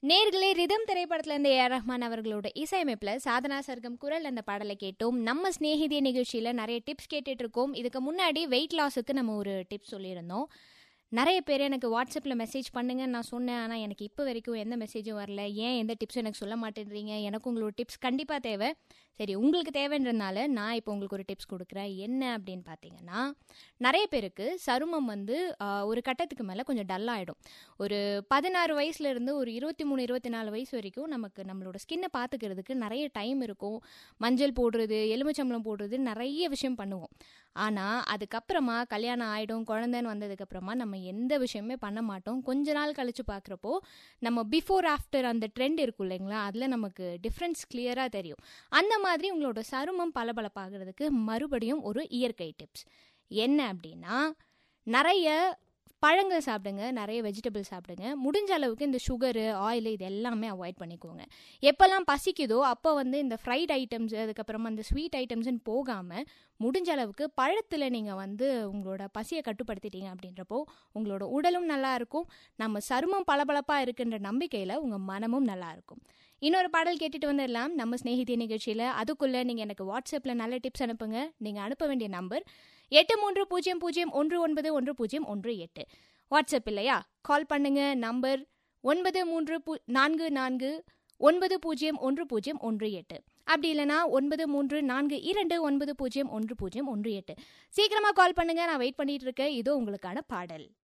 நேர்களே ரிதம் திரைப்படத்துல இருந்து ஏஆர் ரஹ்மான் அவர்களோட இசையமைப்புல சாதனா சர்க்கம் குரல் அந்த பாடலை கேட்டோம் நம்ம ஸ்நேகிதிய நிகழ்ச்சியில நிறைய டிப்ஸ் கேட்டுட்டு இருக்கோம் இதுக்கு முன்னாடி வெயிட் லாஸுக்கு நம்ம ஒரு டிப்ஸ் சொல்லியிருந்தோம் நிறைய பேர் எனக்கு வாட்ஸ்அப்பில் மெசேஜ் பண்ணுங்கன்னு நான் சொன்னேன் ஆனால் எனக்கு இப்போ வரைக்கும் எந்த மெசேஜும் வரல ஏன் எந்த டிப்ஸும் எனக்கு சொல்ல மாட்டேன்றீங்க எனக்கு உங்களோட டிப்ஸ் கண்டிப்பாக தேவை சரி உங்களுக்கு தேவைன்றதுனால நான் இப்போ உங்களுக்கு ஒரு டிப்ஸ் கொடுக்குறேன் என்ன அப்படின்னு பார்த்தீங்கன்னா நிறைய பேருக்கு சருமம் வந்து ஆஹ், ஒரு கட்டத்துக்கு மேலே கொஞ்சம் டல்லாகிடும் ஒரு பதினாறு வயசுலேருந்து ஒரு இருபத்தி மூணு இருபத்தி நாலு வயசு வரைக்கும் நமக்கு நம்மளோட ஸ்கின்னை பார்த்துக்கிறதுக்கு நிறைய டைம் இருக்கும் மஞ்சள் போடுறது எலுமிச்சம்பளம் போடுறது நிறைய விஷயம் பண்ணுவோம் ஆனால் அதுக்கப்புறமா கல்யாணம் ஆகிடும் குழந்தைன்னு வந்ததுக்கப்புறமா நம்ம எந்த விஷயமே பண்ண மாட்டோம் கொஞ்ச நாள் கழிச்சு பார்க்குறப்போ நம்ம பிஃபோர் ஆஃப்டர் அந்த ட்ரெண்ட் இருக்கும் இல்லைங்களா அதில் நமக்கு டிஃப்ரென்ஸ் கிளியராக தெரியும் அந்த மாதிரி உங்களோட சருமம் பளபளப்பாகிறதுக்கு மறுபடியும் ஒரு இயற்கை டிப்ஸ் என்ன அப்படின்னா நிறைய பழங்கள் சாப்பிடுங்க நிறைய வெஜிடபிள் சாப்பிடுங்க முடிஞ்ச அளவுக்கு இந்த சுகரு ஆயில் இது எல்லாமே அவாய்ட் பண்ணிக்கோங்க எப்போல்லாம் பசிக்குதோ அப்போ வந்து இந்த ஃப்ரைட் ஐட்டம்ஸ் அதுக்கப்புறமா இந்த ஸ்வீட் ஐட்டம்ஸ்னு போகாமல் முடிஞ்ச அளவுக்கு பழத்தில் நீங்கள் வந்து உங்களோட பசியை கட்டுப்படுத்திட்டீங்க அப்படின்றப்போ உங்களோட உடலும் நல்லா இருக்கும் நம்ம சருமம் பளபளப்பாக இருக்குன்ற நம்பிக்கையில் உங்கள் மனமும் நல்லா இருக்கும் இன்னொரு பாடல் கேட்டுட்டு வந்துடலாம் நம்ம ஸ்நேகிதி நிகழ்ச்சியில் அதுக்குள்ளே நீங்கள் எனக்கு வாட்ஸ்அப்பில் நல்ல டிப்ஸ் அனுப்புங்க நீங்கள் அனுப்ப வேண்டிய நம்பர் எட்டு மூன்று பூஜ்ஜியம் பூஜ்ஜியம் ஒன்று ஒன்பது ஒன்று பூஜ்ஜியம் ஒன்று எட்டு வாட்ஸ்அப் இல்லையா கால் பண்ணுங்க நம்பர் ஒன்பது மூன்று பூ நான்கு நான்கு ஒன்பது பூஜ்ஜியம் ஒன்று பூஜ்ஜியம் ஒன்று எட்டு அப்படி இல்லைனா ஒன்பது மூன்று நான்கு இரண்டு ஒன்பது பூஜ்ஜியம் ஒன்று பூஜ்ஜியம் ஒன்று எட்டு சீக்கிரமாக கால் பண்ணுங்க நான் வெயிட் பண்ணிட்டு இருக்கேன் இதோ உங்களுக்கான பாடல்